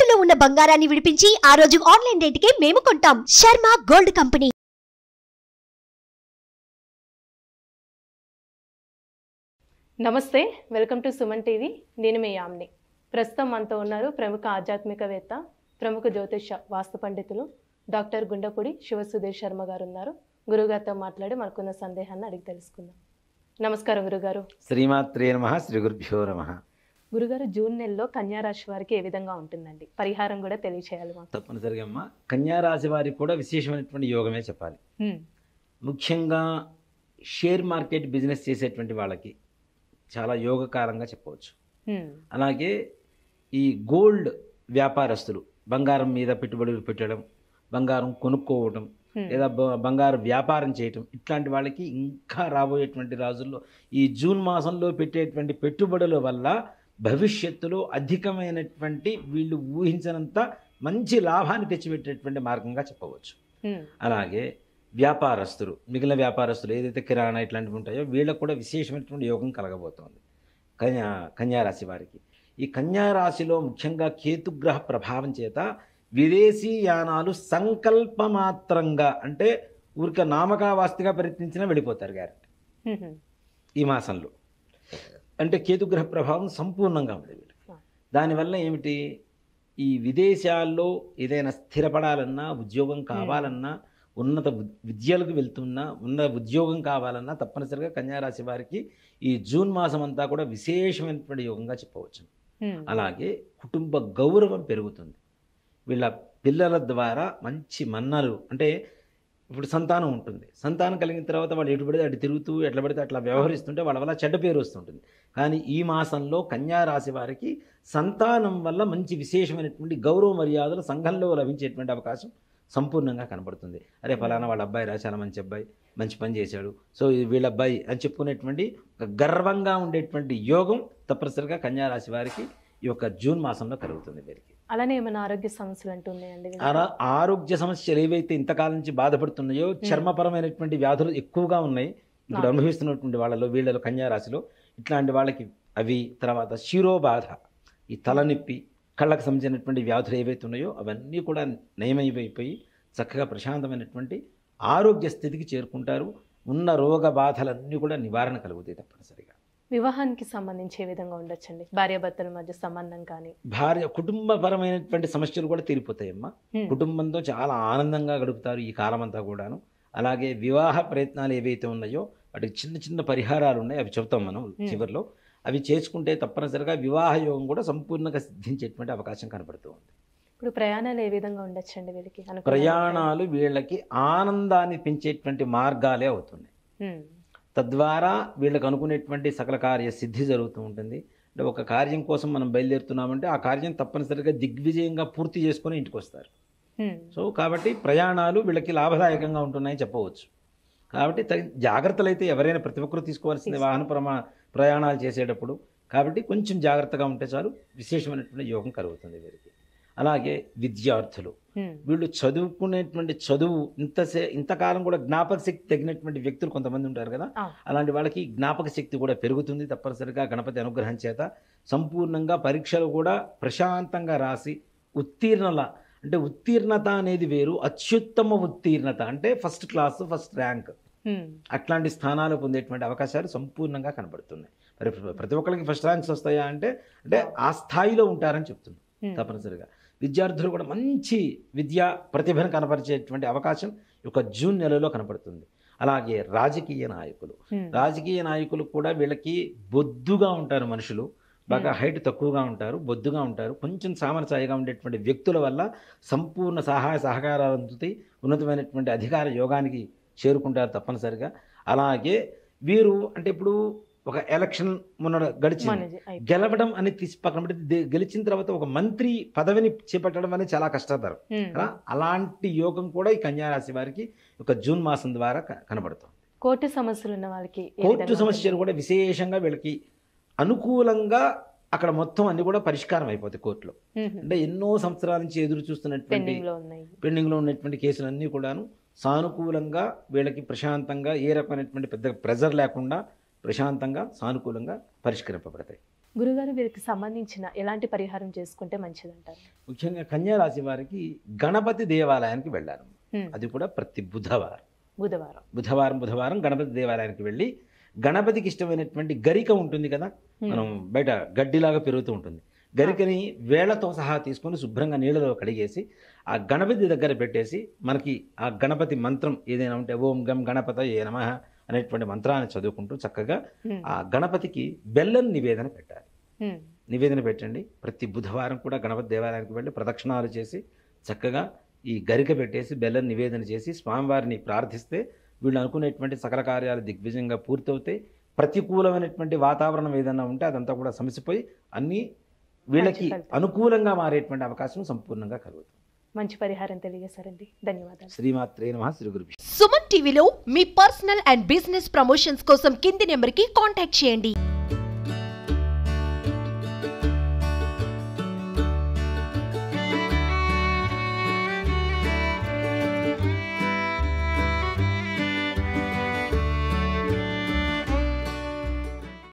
తాకట్టులో ఉన్న బంగారాన్ని విడిపించి ఆ రోజు ఆన్లైన్ రేటుకే మేము కొంటాం శర్మ గోల్డ్ కంపెనీ నమస్తే వెల్కమ్ టు సుమన్ టీవీ నేను మీ యామ్ని ప్రస్తుతం మనతో ఉన్నారు ప్రముఖ ఆధ్యాత్మికవేత్త ప్రముఖ జ్యోతిష వాస్తు పండితులు డాక్టర్ గుండపూడి శివసుధీర్ శర్మ గారు ఉన్నారు గురుగారితో మాట్లాడి మనకున్న సందేహాన్ని అడిగి తెలుసుకుందాం నమస్కారం గురుగారు శ్రీమాత్రే నమ శ్రీ గురుభ్యో నమ గురుగారు జూన్ నెలలో కన్యా రాశి వారికి ఏ విధంగా ఉంటుందండి పరిహారం కూడా తెలియచేయాలి మాకు తప్పనిసరిగా అమ్మ కన్యారాశి వారికి కూడా విశేషమైనటువంటి యోగమే చెప్పాలి హ్మ్. ముఖ్యంగా షేర్ మార్కెట్ బిజినెస్ చేసేటువంటి వాళ్ళకి చాలా యోగకారంగా చెప్పవచ్చు హ్మ్. అలాగే ఈ గోల్డ్ వ్యాపారస్తులు బంగారం మీద పెట్టుబడులు పెట్టడం బంగారం కొనుక్కోవడం హ్మ్. లేదా బ- బంగారు వ్యాపారం చేయటం ఇట్లాంటి వాళ్ళకి ఇంకా రాబోయేటువంటి రోజుల్లో ఈ జూన్ మాసంలో పెట్టేటువంటి పెట్టుబడుల వల్ల భవిష్యత్తులో అధికమైనటువంటి వీళ్ళు ఊహించినంత మంచి లాభాన్ని తెచ్చిపెట్టేటువంటి మార్గంగా చెప్పవచ్చు హ్మ్. అలాగే వ్యాపారస్తులు మిగిలిన వ్యాపారస్తులు ఏదైతే కిరాణా ఇట్లాంటివి ఉంటాయో వీళ్ళకు కూడా విశేషమైనటువంటి యోగం కలగబోతోంది కన్యా కన్యారాశి వారికి ఈ కన్యారాశిలో ముఖ్యంగా కేతుగ్రహ ప్రభావం చేత విదేశీ యానాలు సంకల్పమాత్రంగా అంటే ఊరిక నామకావాస్తిగా ప్రయత్నించినా వెళ్ళిపోతారు గ్యారెంటీ హ్మ్. హ్మ్. ఈ మాసంలో అంటే కేతుగ్రహ ప్రభావం సంపూర్ణంగా ఉంది వీళ్ళకి దానివల్ల ఏమిటి ఈ విదేశాల్లో ఏదైనా స్థిరపడాలన్నా ఉద్యోగం కావాలన్నా ఉన్నత వి- విద్యలకు వెళ్తున్నా ఉన్నత ఉద్యోగం కావాలన్నా తప్పనిసరిగా కన్యారాశి వారికి ఈ జూన్ మాసం అంతా కూడా విశేషమైనటువంటి యోగంగా చెప్పవచ్చు హ్మ్. అలాగే కుటుంబ గౌరవం పెరుగుతుంది వీళ్ళ పిల్లల ద్వారా మంచి మన్నలు అంటే ఇప్పుడు సంతానం ఉంటుంది సంతానం కలిగిన తర్వాత వాళ్ళు ఎటు పడితే అటు తిరుగుతూ ఎట్లా పడితే అట్లా వ్యవహరిస్తుంటే వాళ్ళ వల్ల చెడ్డ పేరు వస్తుంటుంది కానీ ఈ మాసంలో కన్యా రాశి వారికి సంతానం వల్ల మంచి విశేషమైనటువంటి గౌరవ మర్యాదలు సంఘంలో లభించేటువంటి అవకాశం సంపూర్ణంగా కనబడుతుంది అరే ఫలానా వాళ్ళ అబ్బాయి రా చాలా మంచి అబ్బాయి మంచి పని చేశాడు సో ఇది వీళ్ళ అబ్బాయి అని చెప్పుకునేటువంటి ఒక గర్వంగా ఉండేటువంటి యోగం తప్పనిసరిగా కన్యా రాశి వారికి ఈ యొక్క జూన్ మాసంలో కలుగుతుంది వీరికి అలానే ఏమైనా ఆరోగ్య సమస్యలు అంటూ ఉన్నాయండి వీళ్ళకి? అలా ఆరోగ్య సమస్యలు ఏవైతే ఇంతకాలం నుంచి బాధపడుతున్నాయో చర్మపరమైనటువంటి వ్యాధులు ఎక్కువగా ఉన్నాయి ఇప్పుడు ఆ. అనుభవిస్తున్నటువంటి వాళ్ళలో వీళ్ళలో కన్యా రాశిలో ఇట్లాంటి వాళ్ళకి అవి తర్వాత శిరోబాధ ఈ తలనొప్పి కళ్ళకు సంబంధించినటువంటి వ్యాధులు ఏవైతే ఉన్నాయో అవన్నీ కూడా నయమైపోయి చక్కగా ప్రశాంతమైనటువంటి ఆరోగ్య స్థితికి చేరుకుంటారు ఉన్న రోగ బాధలన్నీ కూడా నివారణ కలుగుతాయి తప్పనిసరిగా వివాహానికి సంబంధించి ఏ విధంగా ఉండొచ్చండి భార్యాభర్తల మధ్య సంబంధం కానీ భార్య కుటుంబపరమైనటువంటి సమస్యలు కూడా తీరిపోతాయమ్మా హ్మ్. కుటుంబంతో చాలా ఆనందంగా గడుపుతారు ఈ కాలం అంతా కూడాను అలాగే వివాహ ప్రయత్నాలు ఏవైతే ఉన్నాయో వాటికి చిన్న చిన్న పరిహారాలు ఉన్నాయి అవి చెప్తాం మనం చివరిలో అవి చేసుకుంటే తప్పనిసరిగా వివాహ యోగం కూడా సంపూర్ణంగా సిద్ధించేటువంటి అవకాశం కనబడుతూ ఉంది ఇప్పుడు ప్రయాణాలు ఏ విధంగా ఉండొచ్చండి వీళ్ళకి అనుకూలంగా ప్రయాణాలు వీళ్ళకి ఆనందాన్ని పెంచేటువంటి మార్గాలే అవుతున్నాయి ఉంటాయి? హ్మ్. తద్వారా వీళ్ళకి అనుకునేటువంటి సకల కార్య సిద్ధి జరుగుతూ ఉంటుంది అంటే ఒక కార్యం కోసం మనం బయలుదేరుతున్నామంటే ఆ కార్యం తప్పనిసరిగా దిగ్విజయంగా పూర్తి చేసుకొని ఇంటికి వస్తారు హ్మ్. సో కాబట్టి ప్రయాణాలు వీళ్ళకి లాభదాయకంగా ఉంటున్నాయని చెప్పవచ్చు కాబట్టి తగిన జాగ్రత్తలు అయితే ఎవరైనా ప్రతి ఒక్కరూ తీసుకోవాల్సింది వాహన ప్రమా ప్రయాణాలు చేసేటప్పుడు కాబట్టి కొంచెం జాగ్రత్తగా ఉంటే చాలు విశేషమైనటువంటి యోగం కలుగుతుంది వీరికి అలాగే విద్యార్థులు హ్మ్. వీళ్ళు చదువుకునేటువంటి చదువు ఇంతసే ఇంతకాలం కూడా జ్ఞాపక శక్తి తగినటువంటి వ్యక్తులు కొంతమంది ఉంటారు కదా ఆ. అలాంటి వాళ్ళకి జ్ఞాపక శక్తి కూడా పెరుగుతుంది తప్పనిసరిగా గణపతి అనుగ్రహం చేత సంపూర్ణంగా పరీక్షలు కూడా ప్రశాంతంగా రాసి ఉత్తీర్ణల అంటే ఉత్తీర్ణత అనేది వేరు అత్యుత్తమ ఉత్తీర్ణత అంటే ఫస్ట్ క్లాస్ ఫస్ట్ ర్యాంక్ హ్మ్. అట్లాంటి స్థానాలు పొందేటువంటి అవకాశాలు సంపూర్ణంగా కనబడుతున్నాయి మరి ప్రతి ఒక్కరికి ఫస్ట్ ర్యాంక్స్ వస్తాయా అంటే అంటే ఆ స్థాయిలో ఉంటారని చెప్తున్నాను హ్మ్. తప్పనిసరిగా విద్యార్థులు కూడా మంచి విద్యా ప్రతిభను కనపరిచేటువంటి అవకాశం ఈ యొక్క జూన్ నెలలో కనపడుతుంది అలాగే రాజకీయ నాయకులు హ్మ్. రాజకీయ నాయకులు కూడా వీళ్ళకి బొద్దుగా ఉంటారు మనుషులు బాగా హైట్ తక్కువగా ఉంటారు బొద్దుగా ఉంటారు కొంచెం సామరసాయిగా ఉండేటువంటి వ్యక్తుల వల్ల సంపూర్ణ సహాయ సహకారాలు అందుతాయి ఉన్నతమైనటువంటి అధికార యోగానికి చేరుకుంటారు తప్పనిసరిగా అలాగే వీరు అంటే ఇప్పుడు ఒక ఎలక్షన్ మొన్న గడిచింది మనది అయిపోయింది. గెలవడం అని తీసి పక్కన పెట్టి దే- గెలిచిన తర్వాత ఒక మంత్రి పదవిని చేపట్టడం అనేది చాలా కష్టతరం హ్మ్. కదా అలాంటి యోగం కూడా ఈ కన్యారాశి వారికి ఒక జూన్ మాసం ద్వారా క- కనబడుతుంది కోర్టు సమస్యలు ఉన్న వాళ్ళకి ఏ కోర్టు విధంగా సమస్యలు కూడా విశేషంగా వీళ్ళకి అనుకూలంగా అక్కడ మొత్తం అన్ని కూడా పరిష్కారం అయిపోతాయి కోర్టులో ఉంటుంది? హ్మ్. అంటే ఎన్నో సంవత్సరాల నుంచి ఎదురు చూస్తున్నటువంటి పెండింగ్ లో ఉన్నాయి పెండింగ్లో ఉన్నటువంటి కేసులన్నీ కూడాను సానుకూలంగా వీళ్ళకి ప్రశాంతంగా ఏ రకమైనటువంటి పెద్ద ప్రెజర్ లేకుండా ప్రశాంతంగా సానుకూలంగా పరిష్కరింపబడతాయి గురుగారు వీరికి సంబంధించిన ఎలాంటి పరిహారం చేసుకుంటే మంచిదంటారు ముఖ్యంగా కన్యా రాశి వారికి గణపతి దేవాలయానికి వెళ్ళారు హ్మ్. అది కూడా ప్రతి బుధవారం బుధవారం బుధవారం బుధవారం గణపతి దేవాలయానికి వెళ్ళి గణపతికి ఇష్టమైనటువంటి గరిక ఉంటుంది కదా హ్మ్. మనం బయట గడ్డిలాగా పెరుగుతూ ఉంటుంది గరికని వేళ్లతో సహా తీసుకొని శుభ్రంగా నీళ్ళలో కడిగేసి ఆ గణపతి దగ్గర పెట్టేసి మనకి ఆ గణపతి మంత్రం ఏదైనా ఉంటే ఓం గం గణపత ఏ నమ అనేటువంటి మంత్రాన్ని చదువుకుంటూ చక్కగా హ్మ్. ఆ గణపతికి బెల్లం నివేదన పెట్టాలి హ్మ్. నివేదన పెట్టండి ప్రతి బుధవారం కూడా గణపతి దేవాలయానికి వెళ్ళి ప్రదక్షిణాలు చేసి చక్కగా ఈ గరిక పెట్టేసి బెల్లం నివేదన చేసి స్వామివారిని ప్రార్థిస్తే వీళ్ళు అనుకునేటువంటి సకల కార్యాలు దిగ్విజయంగా పూర్తవుతాయి ప్రతికూలమైనటువంటి వాతావరణం ఏదైనా ఉంటే అదంతా కూడా సమసిపోయి అన్నీ వీళ్ళకి మంచి ఫలితం. అనుకూలంగా మారేటువంటి అవకాశం సంపూర్ణంగా కలుగుతుంది మంచి పరిహారం తెలియజేశారండి ధన్యవాదాలు శ్రీమాత్రే నమ శ్రీ గురు సుమన్ టీవీలో మీ పర్సనల్ అండ్ బిజినెస్ ప్రమోషన్స్ కోసం కింది నెంబర్కి కాంటాక్ట్ చేయండి